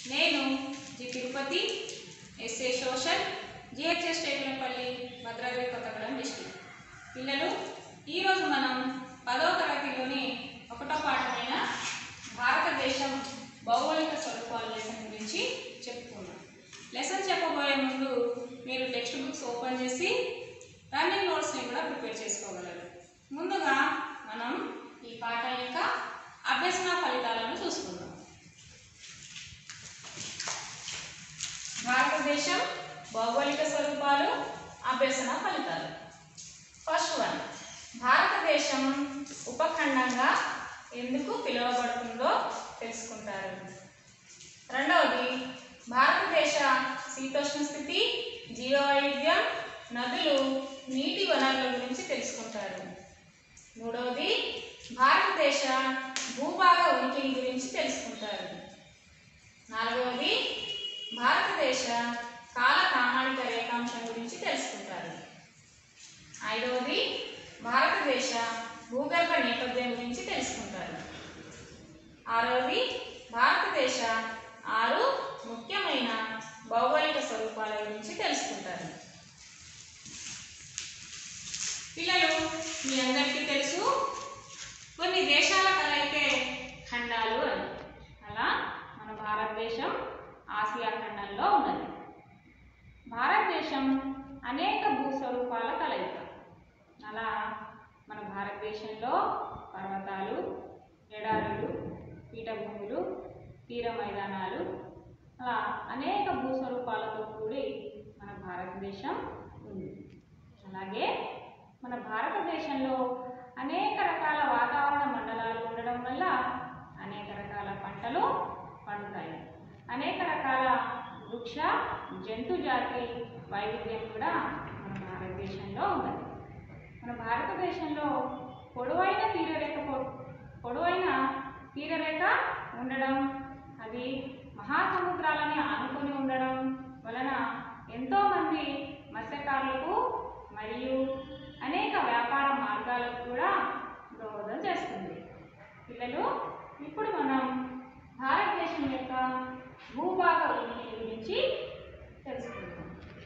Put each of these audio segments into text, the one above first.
నేను G Tirupati SA social GHS Tekulapalli Bhadradri Kothagudem district పిల్లలు ఈరోజు మనం పదో తరగతిలోని ఒకటో పాఠమైన భారతదేశం భౌగోళిక స్వరూపాల లెసన్ గురించి చెప్పుకున్నాం లెసన్ చెప్పబోయే ముందు మీరు టెక్స్ట్ బుక్స్ ఓపెన్ చేసి రన్నింగ్ నోట్స్ని కూడా ప్రిపేర్ చేసుకోగలరు ముందుగా మనం ఈ పాఠం యొక్క అభ్యసన ఫలితాలను చూసుకుందాం భారతదేశం భౌగోళిక స్వరూపాలు అభ్యసన ఫలితాలు ఫస్ట్ వన్ భారతదేశం ఉపఖండంగా ఎందుకు పిలువబడుతుందో తెలుసుకుంటారు రెండవది భారతదేశ శీతోష్ణ స్థితి జీవవైవిధ్యం నదులు నీటి వనరుల గురించి తెలుసుకుంటారు మూడవది భారతదేశ భూభాగ ఉనికిని గురించి తెలుసుకుంటారు నాలుగవది భారతదేశ కాల ప్రామాణిక రేఖాంశం గురించి తెలుసుకుంటారు ఐదవది భారతదేశ భూగర్భ నేపథ్యం గురించి తెలుసుకుంటారు ఆరవది భారతదేశ ఆరు ముఖ్యమైన భౌగోళిక స్వరూపాల గురించి తెలుసుకుంటారు పిల్లలు మీ అందరికీ తెలుసు కొన్ని దేశాల కలయితే ఖండాలు అని అలా మన భారతదేశం ఆసియా ఖండంలో ఉన్నది భారతదేశం అనేక భూస్వరూపాల కలయిక అలా మన భారతదేశంలో పర్వతాలు ఎడారులు పీఠభూములు తీర మైదానాలు అలా అనేక భూస్వరూపాలతో కూడి మన భారతదేశం ఉంది అలాగే మన భారతదేశంలో అనేక రకాల వాతావరణ మండలాలు ఉండడం వల్ల అనేక రకాల పంటలు పండుతాయి అనేక రకాల వృక్ష జంతు జాతి వైవిధ్యం కూడా మన భారతదేశంలో ఉన్నది మన భారతదేశంలో పొడవైన తీరరేఖ పొ- పొడవైన తీరరేఖ ఉండడం అది మహాసముద్రాలని ఆనుకొని ఉండడం వలన ఎంతోమంది మత్స్యకారులకు మరియు అనేక వ్యాపార మార్గాలకు కూడా దోహదం చేస్తుంది పిల్లలు ఇప్పుడు మనం భారతదేశం యొక్క భూభాగ ఉనికి గురించి తెలుసుకుందాం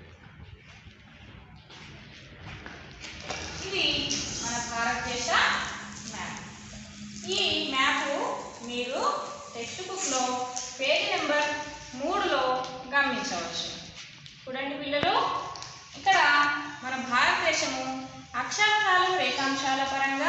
ఇది మన భారతదేశ మ్యాప్ ఈ మ్యాప్ మీరు టెక్స్ట్ బుక్లో పేజీ నెంబర్ మూడులో గమనించవచ్చు చూడండి పిల్లలు ఇక్కడ మన భారతదేశము అక్షాంశాలు రేఖాంశాల పరంగా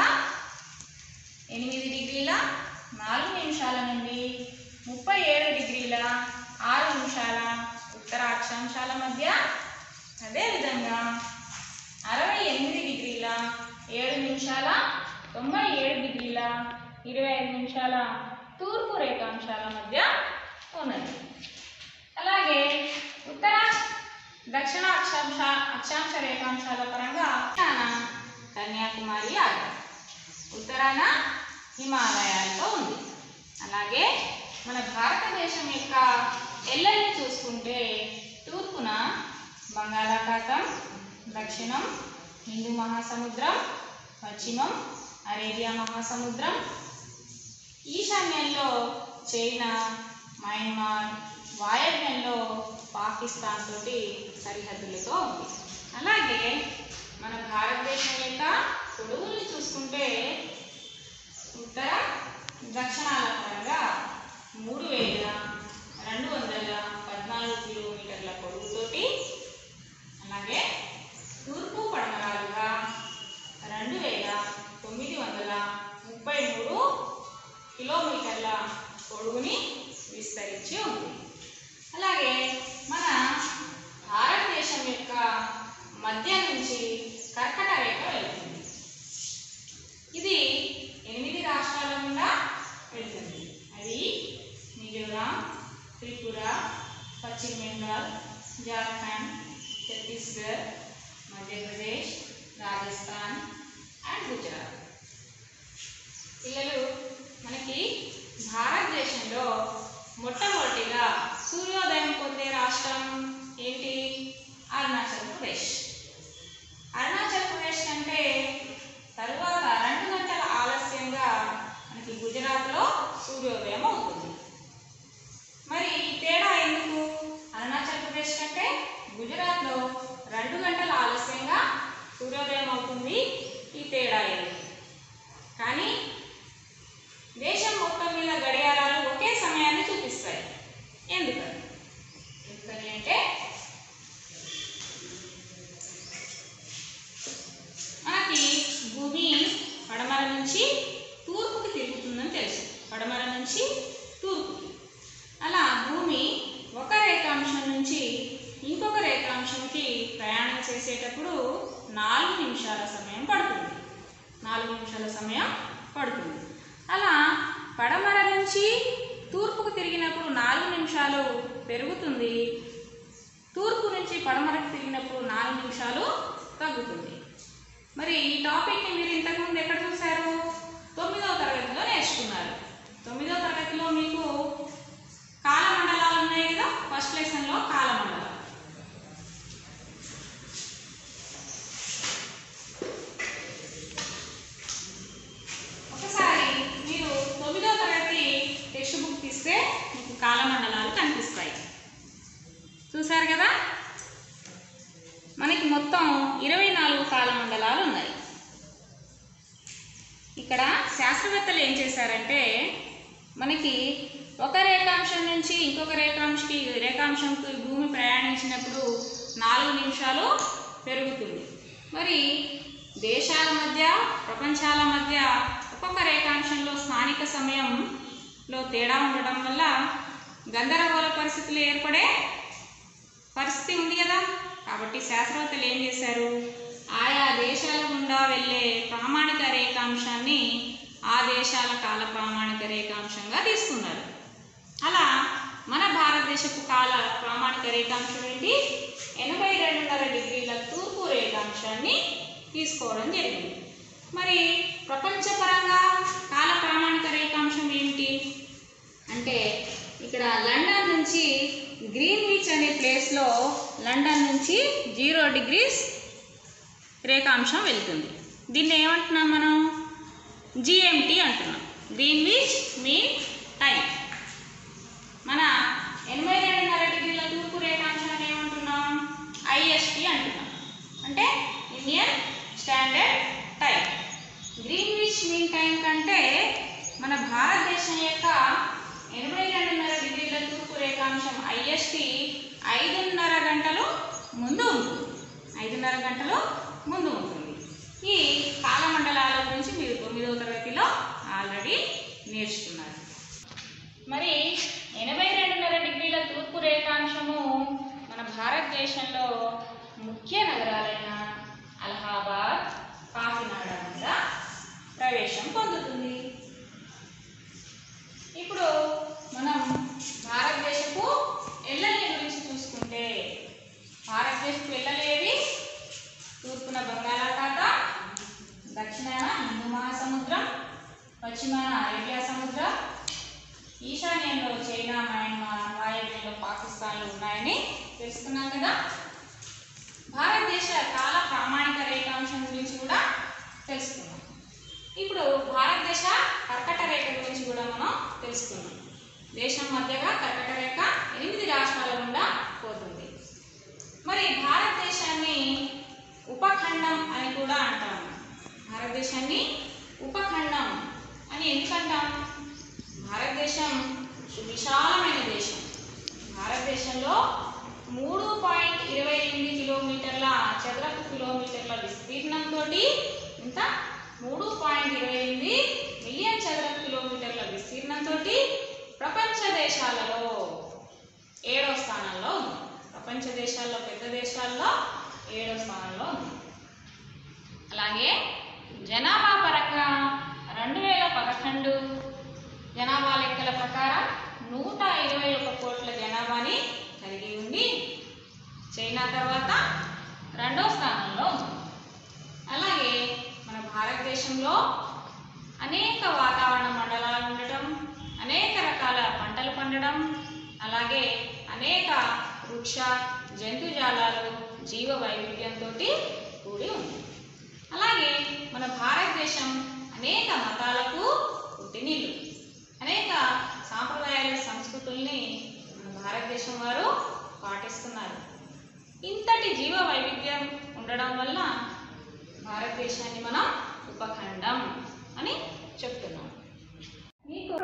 ఎనిమిది డిగ్రీల నాలుగు నిమిషాల నుండి ముప్పై ఏడు డిగ్రీల ఆరు నిమిషాల ఉత్తర అక్షాంశాల మధ్య అదేవిధంగా అరవై ఎనిమిది డిగ్రీల ఏడు నిమిషాల తొంభై ఏడు డిగ్రీల ఇరవై ఐదు నిమిషాల తూర్పు రేఖాంశాల మధ్య ఉన్నది అలాగే ఉత్తర దక్షిణ అక్షాంశ అక్షాంశ రేఖాంశాల పరంగా ఉత్తరాన కన్యాకుమారి ఆగ్రా ఉత్తరాన హిమాలయాలతో ఉంది అలాగే మన భారతదేశం యొక్క ఎల్లల్ని చూసుకుంటే తూర్పున బంగాళాఖాతం దక్షిణం హిందూ మహాసముద్రం పశ్చిమం అరేబియా మహాసముద్రం ఈశాన్యంలో చైనా మయన్మార్ వాయవ్యంలో పాకిస్తాన్ తోటి సరిహద్దులతో ఉంది అలాగే మన భారతదేశం యొక్క పొడవుల్ని చూసుకుంటే ఉత్తర దక్షిణాల పరంగా మూడు వేల రెండు వందల పద్నాలుగు కిలోమీటర్ల పొడవుతోటి అలాగే తూర్పు పడమరాలుగా రెండు వేల తొమ్మిది వందల ముప్పై మూడు కిలోమీటర్ల పొడవుని విస్తరించి ఉంది అలాగే మన భారతదేశం యొక్క మధ్య నుంచి కర్కట రేఖ వెళ్తుంది ఇది ఎనిమిది రాష్ట్రాల గుండా వెళ్తుంది అవి మిజోరాం త్రిపుర పశ్చిమ బెంగాల్ జార్ఖండ్ ఛత్తీస్గఢ్ మధ్యప్రదేశ్ రాజస్థాన్ అండ్ గుజరాత్ పిల్లలు మనకి భారతదేశంలో మొట్టమొదటిగా సూర్యోదయం పొందే రాష్ట్రం ఏంటి అరుణాచల్ ప్రదేశ్ అరుణాచల్ ప్రదేశ్ కంటే తరువాత రెండు గంటల ఆలస్యంగా మనకి గుజరాత్లో సూర్యోదయం అవుతుంది మరి ఈ తేడా పడుతుంది అలా పడమర నుంచి తూర్పుకు తిరిగినప్పుడు నాలుగు నిమిషాలు పెరుగుతుంది తూర్పు నుంచి పడమరకు తిరిగినప్పుడు నాలుగు నిమిషాలు తగ్గుతుంది మరి ఈ టాపిక్ని మీరు ఇంతకుముందు ఎక్కడ చూశారు తొమ్మిదవ తరగతిలో నేర్చుకున్నారు తొమ్మిదవ తరగతిలో మీకు కాలమండలాలు ఉన్నాయి కదా ఫస్ట్ లెసన్లో కాలమండలం ఒకసారి మీరు తొమ్మిదవ తరగతి టెక్స్ట్ బుక్ తీస్తే మీకు కాలమండలాలు కనిపిస్తాయి చూశారు కదా మనకి మొత్తం ఇరవై నాలుగు కాలమండలాలు ఉన్నాయి ఇక్కడ శాస్త్రవేత్తలు ఏం చేశారంటే మనకి ఒక రేఖాంశం నుంచి ఇంకొక రేఖాంశకి రేఖాంశంకి భూమి ప్రయాణించినప్పుడు నాలుగు నిమిషాలు పెరుగుతుంది మరి దేశాల మధ్య ప్రపంచాల మధ్య ఒక్కొక్క రేఖాంశంలో స్థానిక సమయంలో తేడా ఉండడం వల్ల గందరగోళ పరిస్థితులు ఏర్పడే పరిస్థితి ఉంది కదా కాబట్టి శాస్త్రవేత్తలు ఏం చేశారు ఆయా దేశాల గుండా వెళ్ళే ప్రామాణిక రేఖాంశాన్ని ఆ దేశాల కాల ప్రామాణిక రేఖాంశంగా తీసుకున్నారు అలా మన భారతదేశపు కాల ప్రామాణిక రేఖాంశం ఏంటి ఎనభై రెండున్నర డిగ్రీల తూర్పు రేఖాంశాన్ని తీసుకోవడం జరిగింది మరి ప్రపంచపరంగా కాల ప్రామాణిక రేఖాంశం ఏంటి అంటే ఇక్కడ లండన్ నుంచి గ్రీన్విచ్ అనే ప్లేస్లో లండన్ నుంచి జీరో డిగ్రీస్ రేఖాంశం వెళ్తుంది దీన్ని ఏమంటున్నాం మనం జిఎంటి అంటున్నాం గ్రీన్విచ్ మీన్ టైం మన ఎనభై రెండున్నర డిగ్రీల తూర్పు రేఖాంశాన్ని ఏమంటున్నాం ఐఎస్టి అంటున్నాం అంటే Indian standard time Greenwich mean time కంటే మన భారతదేశం యొక్క ఎనభై రెండున్నర డిగ్రీల తూర్పు రేఖాంశం ఐఎస్టి ఐదున్నర గంటలు ముందు ఉంటుంది ఐదున్నర గంటలు ముందు ఉంటుంది ఈ కాలమండలాల గురించి మీరు తొమ్మిదవ తరగతిలో ఆల్రెడీ నేర్చుకున్నారు మరి ఎనభై రెండున్నర డిగ్రీల తూర్పు రేఖాంశము మన భారతదేశంలో ముఖ్య నగరాలైన అలహాబాద్ కాకినాడ మీద ప్రవేశం పొందుతుంది ఇప్పుడు మనం భారతదేశపు ఎల్లల్ని గురించి చూసుకుంటే భారతదేశపు ఎల్లలేవి తూర్పున బంగాళాఖాత దక్షిణాన హిందూ మహాసముద్రం పశ్చిమాన అరేబియా సముద్రం ఈశాన్యంలో చైనా మయన్మార్ వాయవ్యంలో పాకిస్తాన్లు ఉన్నాయని తెలుసుకున్నాం కదా భారతదేశ కాల ప్రామాణిక రేఖాంశం గురించి కూడా తెలుసుకున్నాం ఇప్పుడు భారతదేశ కర్కట రేఖ గురించి కూడా మనం తెలుసుకున్నాం దేశం మధ్యగా కర్కట రేఖ ఎనిమిది రాష్ట్రాల గుండా పోతుంది మరి భారతదేశాన్ని ఉపఖండం అని కూడా అంటాము భారతదేశాన్ని ఉపఖండం అని ఎందుకంటాం భారతదేశం విశాలమైన దేశం భారతదేశంలో మూడు పాయింట్ ఇరవై ఎనిమిది కిలోమీటర్ల చదరపు కిలోమీటర్ల విస్తీర్ణంతో ఇంత మూడు పాయింట్ ఇరవై ఎనిమిది మిలియన్ చదరపు కిలోమీటర్ల విస్తీర్ణంతో ప్రపంచ దేశాలలో ఏడో స్థానంలో ఉంది ప్రపంచ దేశాల్లో పెద్ద దేశాల్లో ఏడో స్థానంలో ఉంది అలాగే జనాభా పరంగా రెండు వేల పదకొండు జనాభా లెక్కల ప్రకారం నూట ఇరవై ఒక కోట్ల జనాభాని కలిగి ఉండి చైనా తర్వాత రెండో స్థానంలో ఉంది అలాగే మన భారతదేశంలో అనేక వాతావరణ మండలాలు ఉండటం అనేక రకాల పంటలు పండడం అలాగే అనేక వృక్ష జంతుజాలాలు జీవ వైవిధ్యంతో కూడి ఉంది అలాగే మన భారతదేశం అనేక మతాలకు పుట్టినిల్లు అనేక సాంప్రదాయాల సంస్కృతుల్ని మన భారతదేశం వారు పాటిస్తున్నారు ఇంతటి జీవ వైవిధ్యం ఉండడం వల్ల భారతదేశాన్ని మనం ఉపఖండం అని చెప్తున్నాం మీకు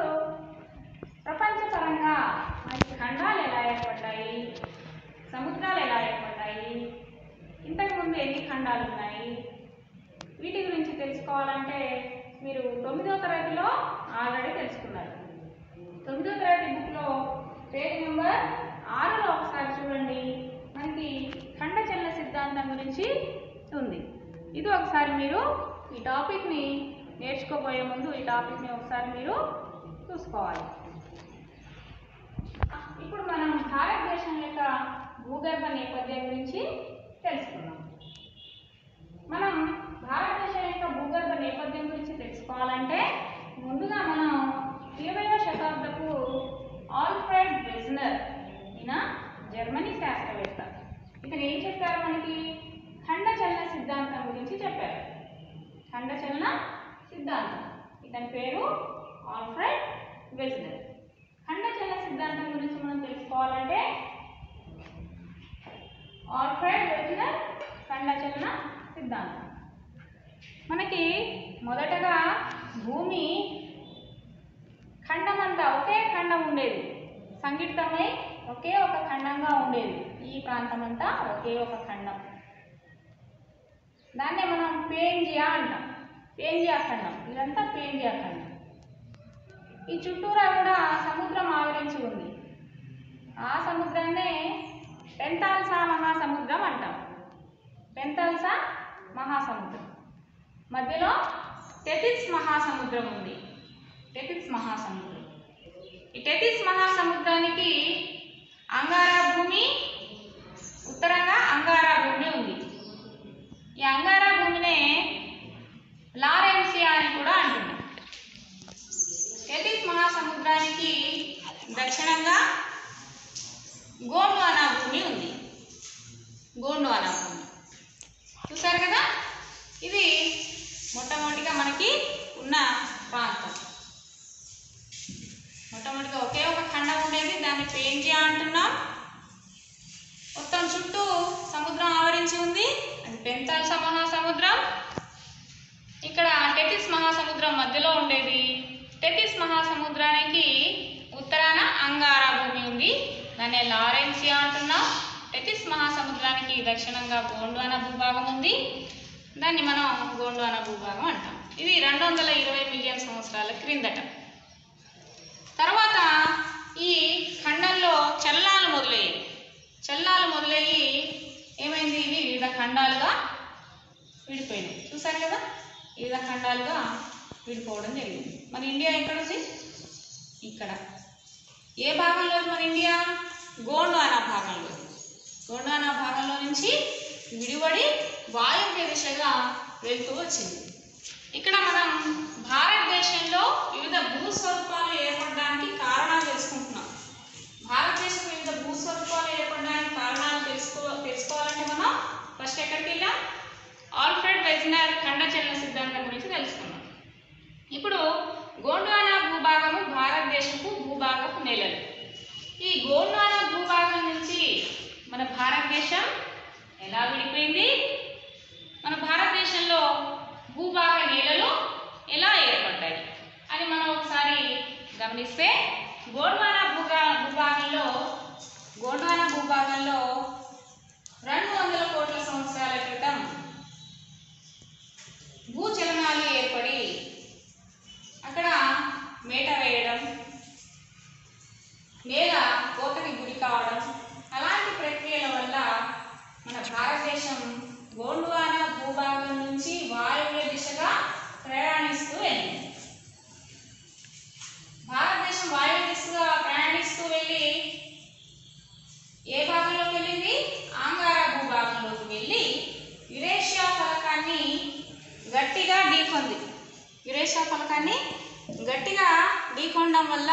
ప్రపంచపరంగా మనకి ఖండాలు ఎలా ఏర్పడ్డాయి సముద్రాలు ఎలా ఏర్పడ్డాయి ఇంతకుముందు ఎన్ని ఖండాలు ఉన్నాయి వీటి గురించి తెలుసుకోవాలంటే మీరు తొమ్మిదవ తరగతిలో ఆల్రెడీ తెలుసుకున్నారు తొమ్మిదవ తరగతి బుక్లో పేజ్ నెంబర్ ఆరులో ఒకసారి చూడండి మనకి ఖండచలన సిద్ధాంతం గురించి ఉంది ఇది ఒకసారి మీరు ఈ టాపిక్ని నేర్చుకోబోయే ముందు ఈ టాపిక్ని ఒకసారి మీరు చూసుకోవాలి ఇప్పుడు మనం భారతదేశం యొక్క భూగర్భ నేపథ్యం గురించి తెలుసుకుందాం మనం భారతదేశం యొక్క భూగర్భ నేపథ్యం గురించి తెలుసుకోవాలంటే ముందుగా మనం ఇరవైవ శతాబ్దపు ఆల్ఫ్రెడ్ వెజ్నర్ ఈయన జర్మనీ శాస్త్రవేత్త ఇతను ఏం చెప్పారు మనకి ఖండచలన సిద్ధాంతం గురించి చెప్పారు ఖండచలన సిద్ధాంతం ఇతని పేరు ఆల్ఫ్రెడ్ వెజ్నర్ ఖండచలన సిద్ధాంతం గురించి మనం తెలుసుకోవాలంటే ఆల్ఫ్రెడ్ వెజ్నర్ ఖండచలన సిద్ధాంతం మనకి మొదటగా భూమి ఖండమంతా ఒకే ఖండం ఉండేది సంఘటితమై ఒకే ఒక ఖండంగా ఉండేది ఈ ప్రాంతం అంతా ఒకే ఒక ఖండం దాన్నే మనం పేంజియా అంటాం పేంజియా ఖండం ఇదంతా పేంజియా ఖండం ఈ చుట్టూరా కూడా సముద్రం ఆవరించి ఉంది ఆ సముద్రాన్నే పెంతాల్సా మహాసముద్రం అంటాం పెంతాల్సా మహాసముద్రం మధ్యలో టెటిస్ మహాసముద్రం ఉంది టెటిస్ మహాసముద్రం ఈ టెటిస్ మహాసముద్రానికి అంగారా భూమి ఉత్తరంగా అంగారా భూమి ఉంది ఈ అంగారా భూమినే లారెన్సియా అని కూడా అంటున్నాం టెటిస్ మహాసముద్రానికి దక్షిణంగా గోండ్వానా భూమి ఉంది గోండ్వానా భూమి చూసారు కదా ఇది మొట్టమొదటిగా మనకి ఉన్న ప్రాంతం మొట్టమొదటిగా ఒకే ఒక ఖండం ఉండేది దాన్ని పేంజియా అంటున్నాం మొత్తం చుట్టూ సముద్రం ఆవరించి ఉంది అది పెంతాల్సా మహాసముద్రం ఇక్కడ టెటిస్ మహాసముద్రం మధ్యలో ఉండేది టెటిస్ మహాసముద్రానికి ఉత్తరాన అంగారా భూమి ఉంది దాన్ని లారెన్సియా అంటున్నాం టెటిస్ మహాసముద్రానికి దక్షిణంగా గోండ్వానా భూభాగం ఉంది దాన్ని మనం గోండ్వానా భూభాగం అంటాం ఇది రెండు వందల ఇరవై మిలియన్ సంవత్సరాల క్రిందట తర్వాత ఈ ఖండంలో చలనాలు మొదలయ్యాయి చలనాలు మొదలయ్యి ఏమైంది ఇవి వివిధ ఖండాలుగా విడిపోయినాయి చూసారు కదా వివిధ ఖండాలుగా విడిపోవడం జరిగింది మన ఇండియా ఎక్కడ ఉంది ఇక్కడ ఏ భాగంలో ఉంది మన ఇండియా గోండ్వానా భాగంలో గోండ్వానా భాగంలో నుంచి విడివడి వాయువ్య దిశగా వెళ్తూ వచ్చింది ఇక్కడ మనం భారతదేశంలో వివిధ భూస్వరూపాలు ఏర్పడడానికి కారణాలు తెలుసుకుంటున్నాం భారతదేశం వివిధ భూస్వరూపాలు ఏర్పడడానికి కారణాలు తెలుసుకో తెలుసుకోవాలంటే మనం ఫస్ట్ ఎక్కడికి వెళ్ళాం ఆల్ఫ్రెడ్ వెజ్నర్ ఖండచలన సిద్ధాంతం గురించి తెలుసుకున్నాం ఇప్పుడు గోండ్వానా భూభాగము భారతదేశపు భూభాగపు నెలలు ఈ గోండ్వానా భూభాగం నుంచి మన భారతదేశం ఎలా విడిపోయింది మన భారతదేశంలో భూభాగ నేలలు ఎలా ఏర్పడ్డాయి అని మనం ఒకసారి గమనిస్తే గోండ్వానా భూగా భూభాగంలో గోండ్వానా భూభాగంలో రెండు వందల కోట్ల సంవత్సరాల క్రితం భూచలనాలు ఏర్పడి అక్కడ మేట వేయడం నేల కోతకి గురి కావడం అలాంటి ప్రక్రియల వల్ల మన భారతదేశం గోండ్వానా భూభాగం నుంచి వాయువ్య దిశగా ప్రయాణిస్తూ వెళ్ళింది భారతదేశం వాయువ్య దిశగా ప్రయాణిస్తూ వెళ్ళి ఏ భాగంలోకి వెళ్ళింది ఆంగారా భూభాగంలోకి వెళ్ళి యురేషియా ఫలకాన్ని గట్టిగా ఢీకొంది యురేషియా ఫలకాన్ని గట్టిగా ఢీకొనడం వల్ల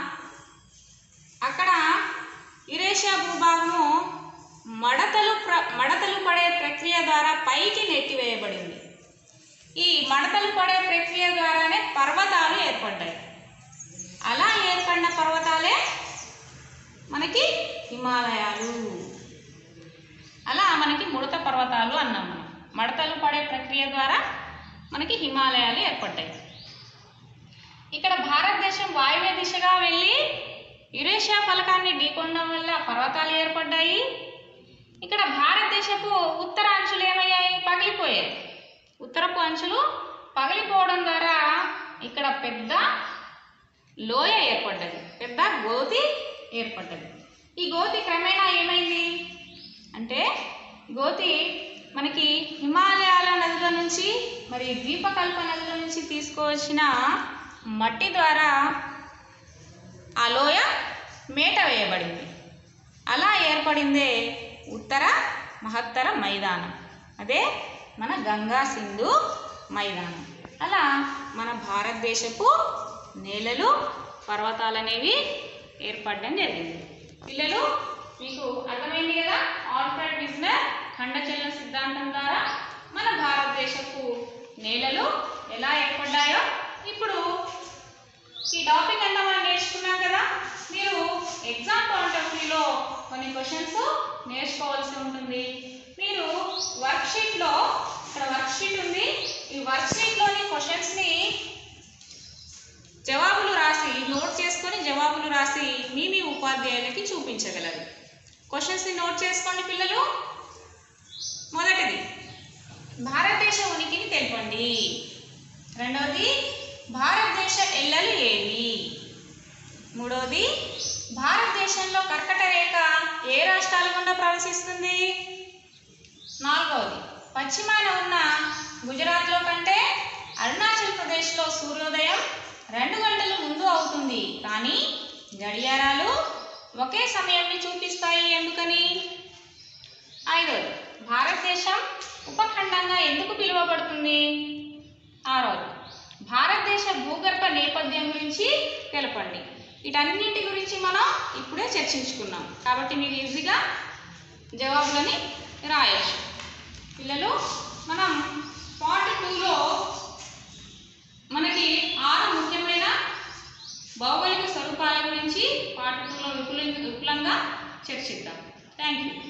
అక్కడ యురేషియా భూభాగము మడతలు ప్ర మడతలు పడే ప్రక్రియ ద్వారా పైకి నెట్టివేయబడింది ఈ మడతలు పడే ప్రక్రియ ద్వారానే పర్వతాలు ఏర్పడ్డాయి అలా ఏర్పడిన పర్వతాలే మనకి హిమాలయాలు అలా మనకి ముడత పర్వతాలు అన్నాం మనం మడతలు పడే ప్రక్రియ ద్వారా మనకి హిమాలయాలు ఏర్పడ్డాయి ఇక్కడ భారతదేశం వాయువ్య దిశగా వెళ్ళి యురేషియా ఫలకాన్ని ఢీకొనడం వల్ల పర్వతాలు ఏర్పడ్డాయి ఇక్కడ భారతదేశపు ఉత్తర అంచులు ఏమయ్యాయి పగిలిపోయాయి ఉత్తరపు అంచులు పగిలిపోవడం ద్వారా ఇక్కడ పెద్ద లోయ ఏర్పడ్డది పెద్ద గోతి ఏర్పడ్డది ఈ గోతి క్రమేణా ఏమైంది అంటే గోతి మనకి హిమాలయాల నదుల నుంచి మరి ద్వీపకల్ప నదుల నుంచి తీసుకువచ్చిన మట్టి ద్వారా ఆ లోయ మేట వేయబడింది అలా ఏర్పడిందే ఉత్తర మహత్తర మైదానం అదే మన గంగా సింధు మైదానం అలా మన భారతదేశపు నేలలు పర్వతాలు అనేవి ఏర్పడడం జరిగింది పిల్లలు మీకు అర్థమైంది కదా ఆల్ఫ్రెడ్ బిజినర్ ఖండచలన సిద్ధాంతం ద్వారా మన భారతదేశపు నేలలు ఎలా ఏర్పడ్డాయో ఇప్పుడు ఈ టాపిక్ అంతా మనం నేర్చుకున్నాం కదా మీరు ఎగ్జామ్ పాయింట్ ఆఫ్ వ్యూలో కొన్ని క్వశ్చన్స్ నేర్చుకోవాల్సి ఉంటుంది మీరు వర్క్ షీట్లో ఇక్కడ వర్క్ షీట్ ఉంది ఈ వర్క్ షీట్లోని క్వశ్చన్స్ని జవాబులు రాసి నోట్ చేసుకొని జవాబులు రాసి మీ మీ ఉపాధ్యాయులకి చూపించగలరు క్వశ్చన్స్ని నోట్ చేసుకోండి పిల్లలు మొదటిది భారతదేశ ఉనికిని తెలపండి రెండవది భారతదేశ ఎల్లలు ఏవి మూడవది భారతదేశంలో కర్కట రేఖ ఏ రాష్ట్రాల గుండా ప్రవేశిస్తుంది నాలుగవది పశ్చిమాన ఉన్న గుజరాత్లో కంటే అరుణాచల్ ప్రదేశ్లో సూర్యోదయం రెండు గంటల ముందు అవుతుంది కానీ గడియారాలు ఒకే సమయాన్ని చూపిస్తాయి ఎందుకని ఐదవది భారతదేశం ఉపఖండంగా ఎందుకు పిలువబడుతుంది ఆరవది భారతదేశ భూగర్భ నేపథ్యం గురించి తెలపండి వీటన్నింటి గురించి మనం ఇప్పుడే చర్చించుకున్నాం కాబట్టి మీరు ఈజీగా జవాబులని రాయొచ్చు పిల్లలు మనం పార్ట్ టూలో మనకి ఆరు ముఖ్యమైన భౌగోళిక స్వరూపాల గురించి పార్ట్ టూలో విపుల విపులంగా చర్చిద్దాం థ్యాంక్ యూ